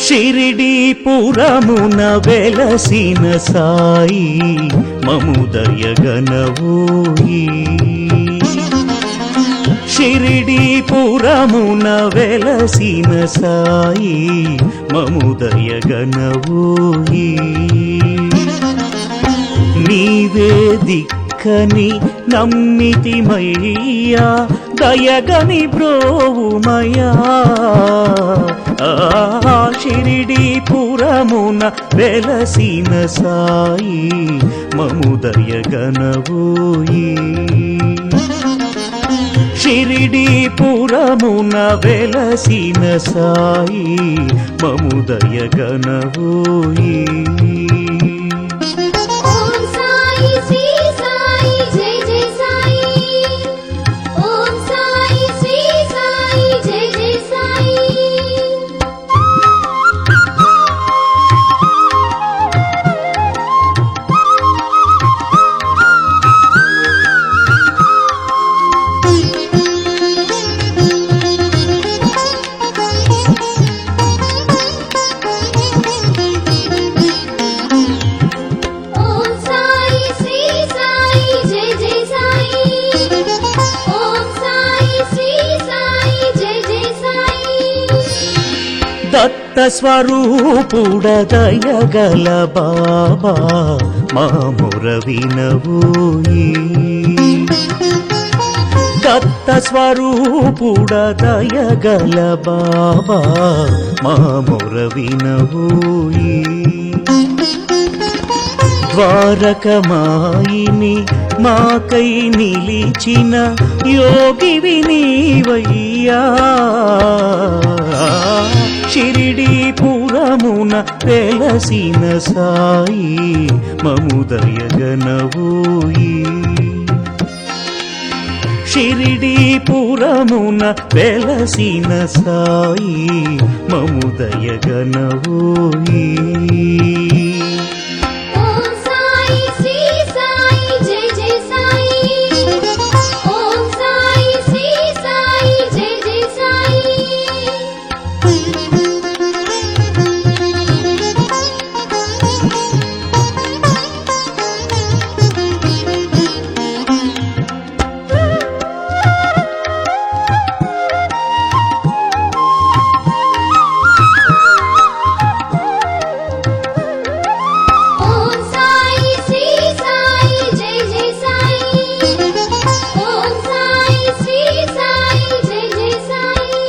షిరిడి పురమున వెలసిన సాయి మముదయగనవోయి షిరిడి పురమున వెలసిన సాయి మముదయగనవోయి నీవే దిక్కని నమ్మితిమయ్యా దయగని బ్రోవుమయా ఆ షిరిడి పురమున వెలసిన సాయి మముదయగనవోయి షిరిడి పురమున వెలసిన సాయి మముదయగనవోయి ఓం సాయి శ్రీ సాయి జై జై సాయి ఓం సాయి శ్రీ సాయి జై జై సాయి ఓం సాయి శ్రీ సాయి జై జై సాయి ఓం సాయి శ్రీ సాయి జై జై సాయి దత్త స్వరూపుడ దయగల బాబా మాముర వినవోయి దత్త స్వరూపుడ దయగల బాబా మాముర వినవోయి ద్వారకమాయిని మాకై నిలిచిన యోగి వినీవయ్యా షిరిడి పురమున వెలసిన సాయి మముదయగనవోయి షిరిడి పురమున వెలసిన సాయి మముదయగనవోయి ఓం సాయి శ్రీ సాయి జై జై సాయి ఓం సాయి శ్రీ సాయి జై జై సాయి ఓం సాయి శ్రీ సాయి జై జై సాయి ఓం సాయి శ్రీ సాయి జై జై సాయి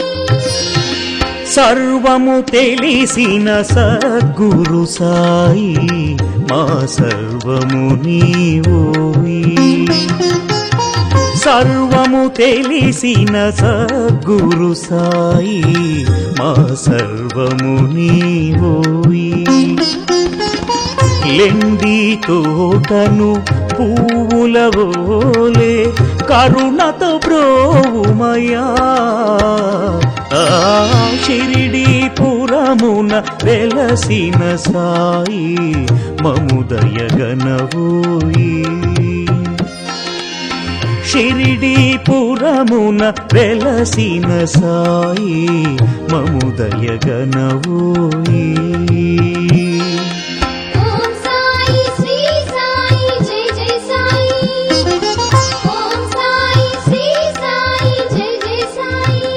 సర్వము తెలిసిన సద్గురు సాయి మా సర్వము నీవోయి సర్వము తెలిసిన సద్గురు సాయి మా సర్వము నీవోయి లెండి తోటను పువ్వులవోలే కరుణతో బ్రోవుమయా ఆ షిరిడి పురమున వెలసిన సాయి మముదయగనవోయి షిరిడి పురమున వెలసిన సాయి మముదయగనవోయి ఓం సాయి శ్రీ సాయి జై జై సాయి ఓం సాయి శ్రీ సాయి జై జై సాయి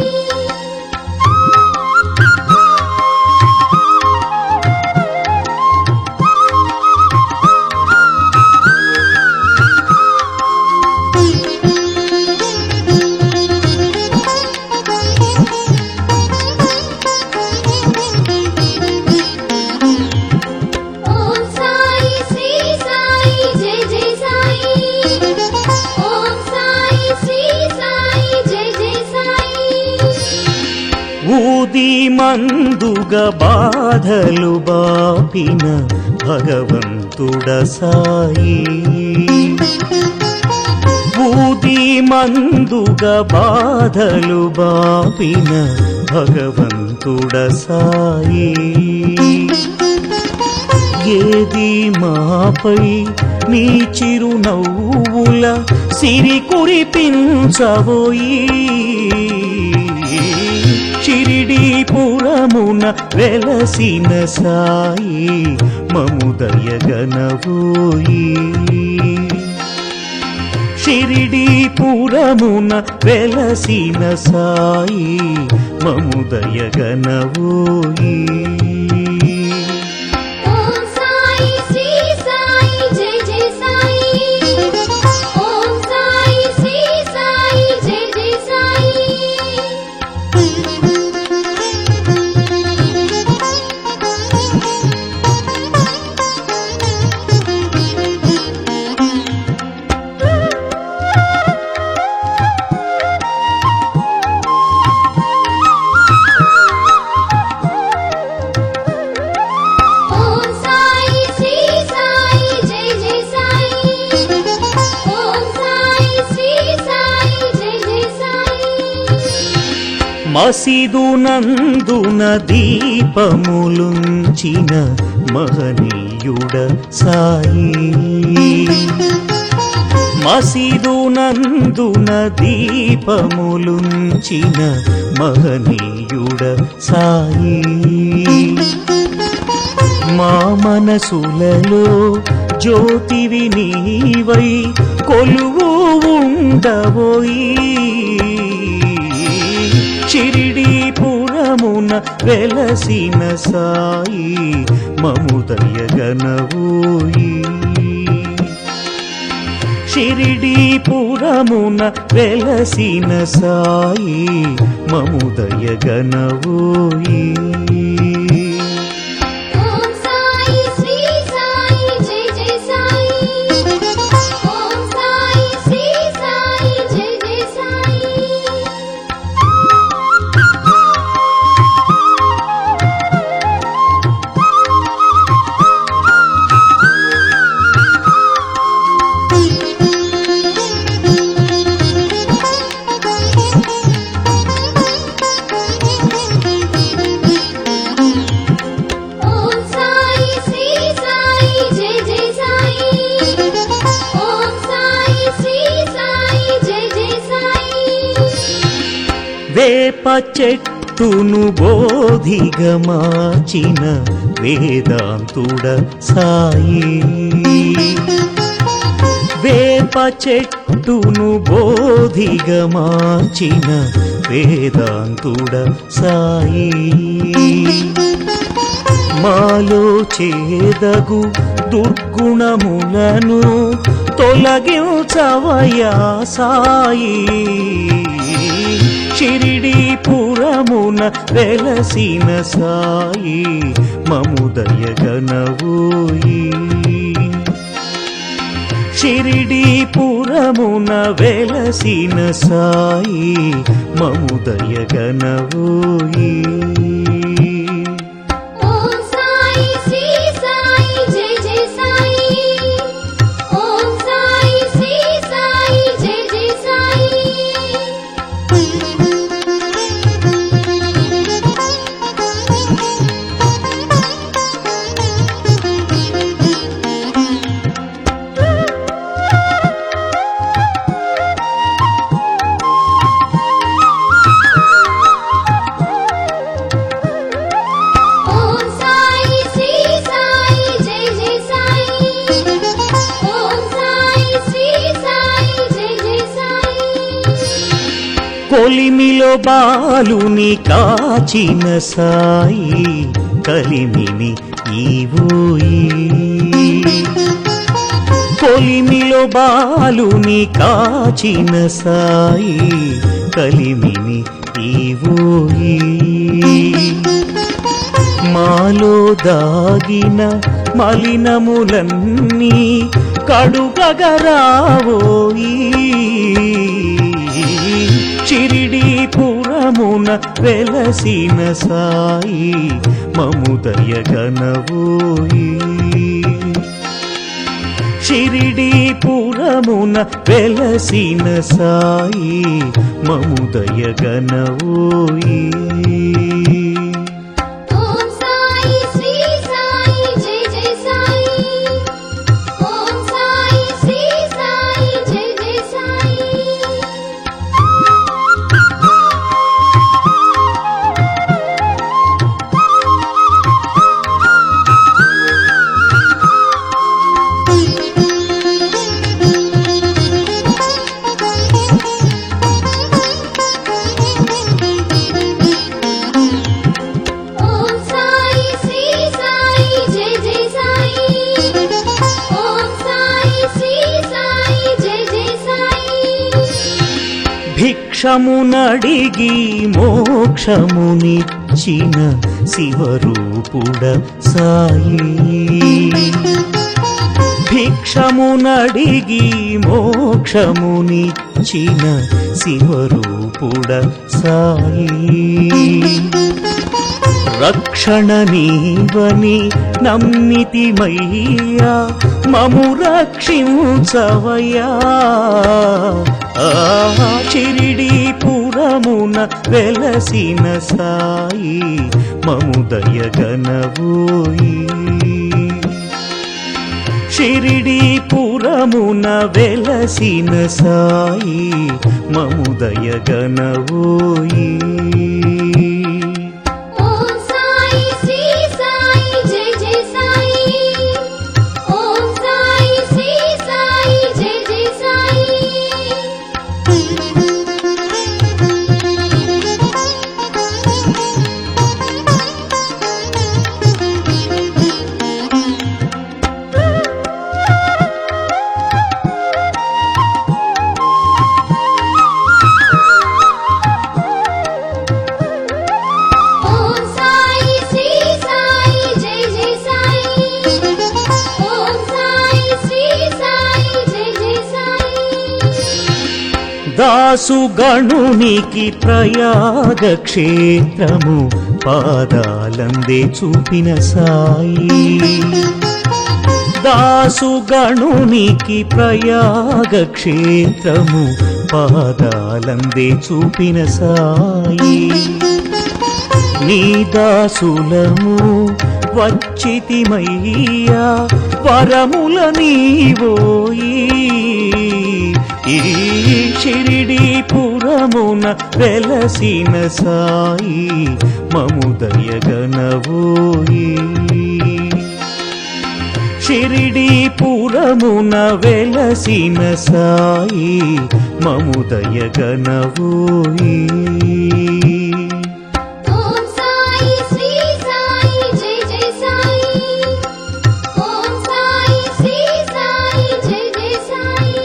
ఓం సాయి శ్రీ సాయి జై జై సాయి ఓం సాయి శ్రీ సాయి జై జై సాయి ఊది మందుగ బాధలు బాపిన భగవంతుడ సాయి ఊది మందుగ బాధలు బాపిన భగవంతుడ సాయి ఏది మాపై నీ చిరునవ్వుల సిరి కురిపించబోయి షిరిడీపురమున వెలసిన సాయి మముదయగనవోయి షిరిడీపురమున వెలసిన సాయి మముదయగనవోయి ఓం సాయి శ్రీ సాయి జై జై సాయి ఓం సాయి శ్రీ సాయి జై జై సాయి ఓం సాయి శ్రీ సాయి జై జై సాయి ఓం సాయి శ్రీ సాయి జై జై సాయి మసిదునందున దీపములుంచిన మహనీయుడ సాయి మసిదునందున దీపములుంచిన మహనీయుడ సాయి మా మనసులలో జ్యోతివి నీవై కొలువు ఉండబోయి చిరిడీపురమున వెలసిన సాయి మముదయగనవోయి షిరిడీపురమున వెలసిన సాయి మముదయగనవోయి ఓం సాయి శ్రీ సాయి జై జై సాయి ఓం సాయి శ్రీ సాయి జై జై సాయి ఓం సాయి శ్రీ సాయి జై జై సాయి ఓం సాయి శ్రీ సాయి జై జై సాయి వేప చెట్టును బోధిగా మార్చిన వేదాంతుడ సాయి వేప చెట్టును బోధిగా మార్చిన వేదాంతుడ సాయి మాలో చేదగు దుర్గుణములను తొలగించవయా సాయి షిరిడీపురమున వెలసిన సాయి మముదయగనవోయి షిరిడీపురమున వెలసిన సాయి మముదయగనవోయి ఓం సాయి శ్రీ సాయి జై జై సాయి ఓం సాయి శ్రీ సాయి జై జై సాయి ఓం సాయి శ్రీ సాయి జై జై సాయి ఓం సాయి శ్రీ సాయి జై జై సాయి కొలిమిలో బాలుని కాచిన సాయి కలిమిని ఈవోయి కొలిమిలో బాలుని కాచిన సాయి కలిమిని ఈవోయి మాలో దాగిన మలినములన్నీ కడుగగరావోయి చిరిడీపురమున వెలసిన సాయి మముదయగనవోయి షిరిడీపురమున వెలసిన సాయి మముదయగనవోయి ఓం సాయి శ్రీ సాయి జై జై సాయి ఓం సాయి శ్రీ సాయి జై జై సాయి భిక్షమునడిగి మోక్షమునిచ్చిన శివరూపుడ సాయి భిక్షమునడిగి మోక్షమునిచ్చిన శివరూపుడ సాయి రక్షణ నీవని నమ్మితిమయ్యా మము రక్షించవయ్యా ఆ చిరిడి పురమున వెలసిన సాయి మము దయగనవోయి షిరిడి పురమున వెలసిన సాయి మము దయగనవోయి ఓం సాయి శ్రీ సాయి జై జై సాయి ఓం సాయి శ్రీ సాయి జై జై సాయి ఓం సాయి శ్రీ సాయి జై జై సాయి ఓం సాయి శ్రీ సాయి జై జై సాయి దాసు గణునికి ప్రయాగ క్షేత్రము పాదాలందే చూపిన సాయి దాసు గణునికి ప్రయాగ క్షేత్రము పాదాలందే చూపిన సాయి నీ దాసులము వచ్చితిమయ్యా వరముల నీవోయి ఈ షిరిడి పురమున వెలసిన సాయి మము దయగనవోయి షిరిడి పురమున వెలసిన సాయి మము దయగనవోయి ఓం సాయి శ్రీ సాయి జై జై సాయి ఓం సాయి శ్రీ సాయి జై జై సాయి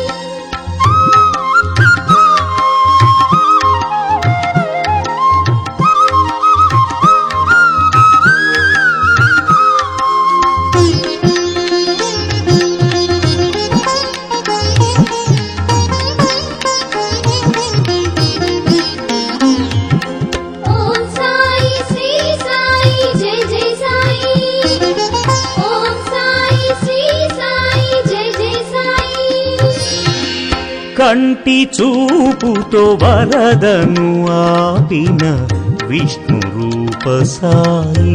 ఓం సాయి శ్రీ సాయి జై జై సాయి ఓం సాయి శ్రీ సాయి జై జై సాయి కంటి చూపుతో వరదను ఆపిన విష్ణు రూప సాయి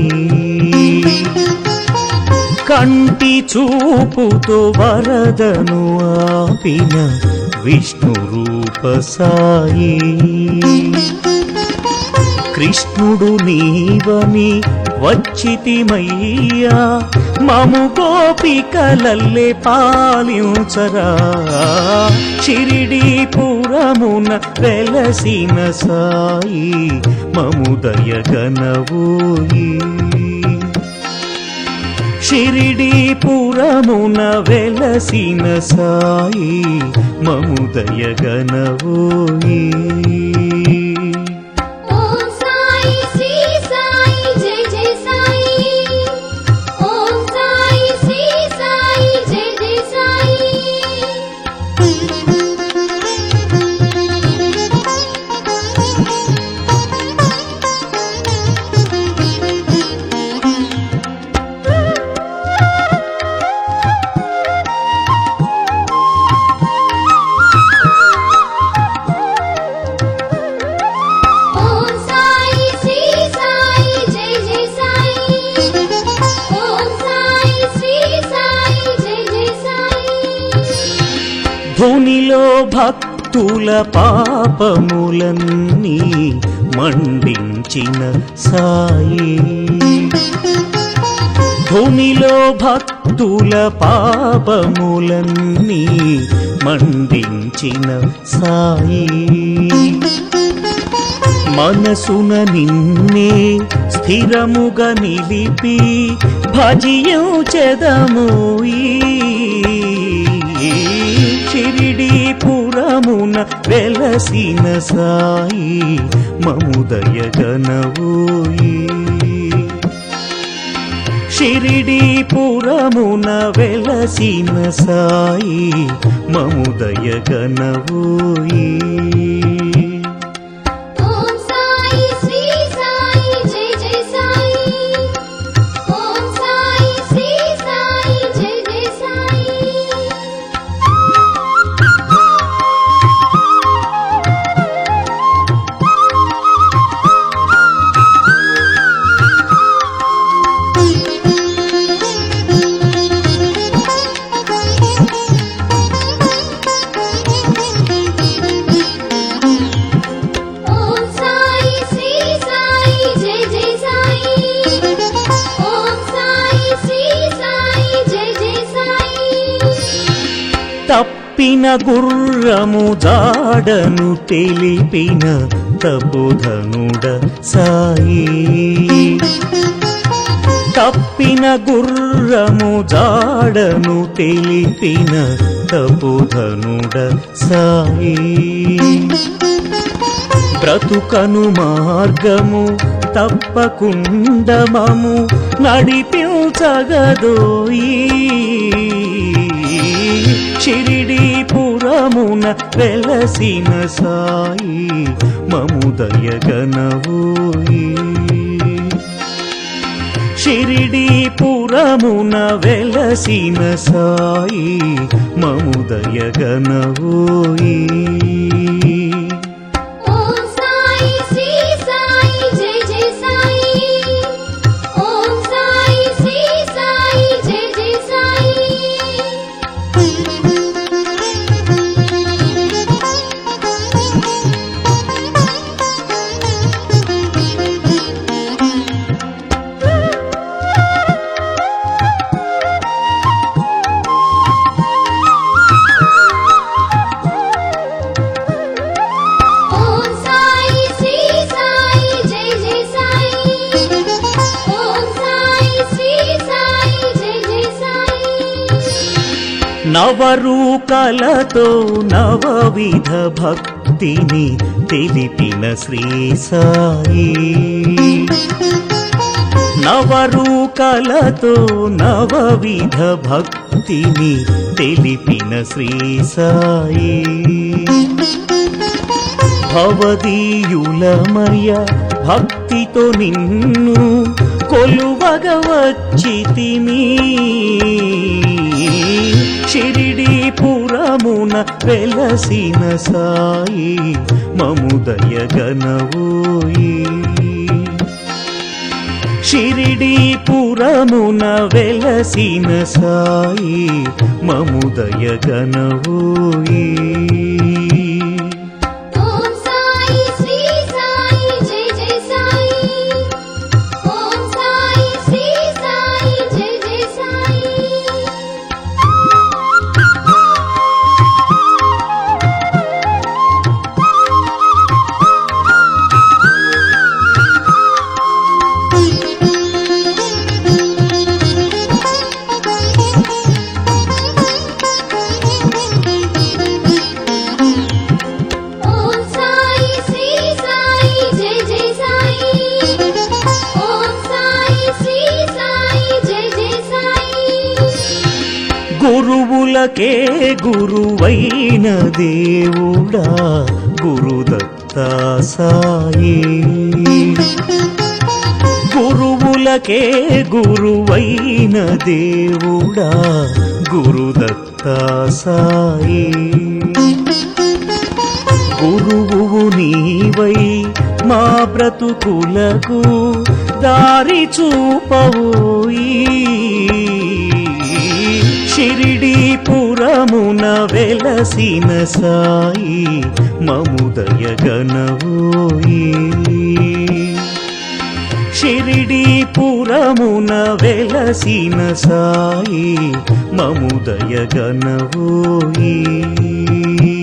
కంటి చూపుతో వరదను ఆపిన విష్ణు రూప సాయి కృష్ణుడు నీవని వచ్చితిమయ్యా మము గోపికలల్లే పాలించరా షిరిడి పురమున వెలసిన సాయి మము దయగనవోయి షిరిడి పురమున వెలసిన సాయి మము దయగనవోయి ఓం సాయి శ్రీ సాయి జై జై సాయి ఓం సాయి శ్రీ సాయి జై జై సాయి ఓం సాయి శ్రీ సాయి జై జై సాయి ఓం సాయి శ్రీ సాయి జై జై సాయి ధునిలో భక్తుల పాపములన్నీ మండించిన సాయి ధునిలో భక్తుల పాపములన్నీ మండించిన సాయి మనసున నిన్నే స్థిరముగా నిలిపి భజించెదము ఈ షిరిడి పురము పురమున వెలసిన సాయి మముదయ గనవోయి షిరిడి పురమున వెలసిన సాయి మముదయ గనవోయి ఓం సాయి శ్రీ సాయి జై జై సాయి ఓం సాయి శ్రీ సాయి జై జై సాయి ఓం సాయి శ్రీ సాయి జై జై సాయి ఓం సాయి శ్రీ సాయి జై జై సాయి తప్పిన గుర్రము జాడను తెలిపిన తబుధనుడ సాయి తప్పిన గుర్రము జాడను తెలిపిన తబుధనుడ సాయి బ్రతుకను మార్గము తప్పకుండమము నడిపించగదోయి షిరిడి పురమున వెలసిన సాయి మముదయ గనవోయి షిరిడి పురమున వెలసిన సాయి మముదయ గనవోయి ఓం సాయి శ్రీ సాయి జై జై సాయి ఓం సాయి శ్రీ సాయి జై జై సాయి ఓం సాయి శ్రీ సాయి జై జై సాయి ఓం సాయి శ్రీ సాయి జై జై సాయి నవరూకలతో నవవిధ భక్తిని తెలిపిన శ్రీ సాయి నవరూకలతో నవవిధ భక్తిని తెలిపిన శ్రీ సాయి భవదీయులమయ భక్తితో నిన్ను కొలువగ వచ్చితిమి షిరిడి పురమున వెలసిన సాయి మముదయ గనవోయి షిరిడి పురమున వెలసిన సాయి మముదయ గనవోయి ఓం సాయి శ్రీ సాయి జై జై సాయి ఓం సాయి శ్రీ సాయి జై జై సాయి ఓం సాయి శ్రీ సాయి జై జై సాయి ఓం సాయి శ్రీ సాయి జై జై సాయి గురువులకే గురువైన దేవుడా గురుదత్తా సాయి గురువులకే గురువైన దేవుడా గురుదత్తా సాయి గురువు నీవై మా బ్రతుకులకు దారి చూపవోయి షిరిడి పురమున వెలసిన సాయి మముదయ గనవోయి షిరిడి పురమున వెలసిన సాయి మముదయ గనవోయి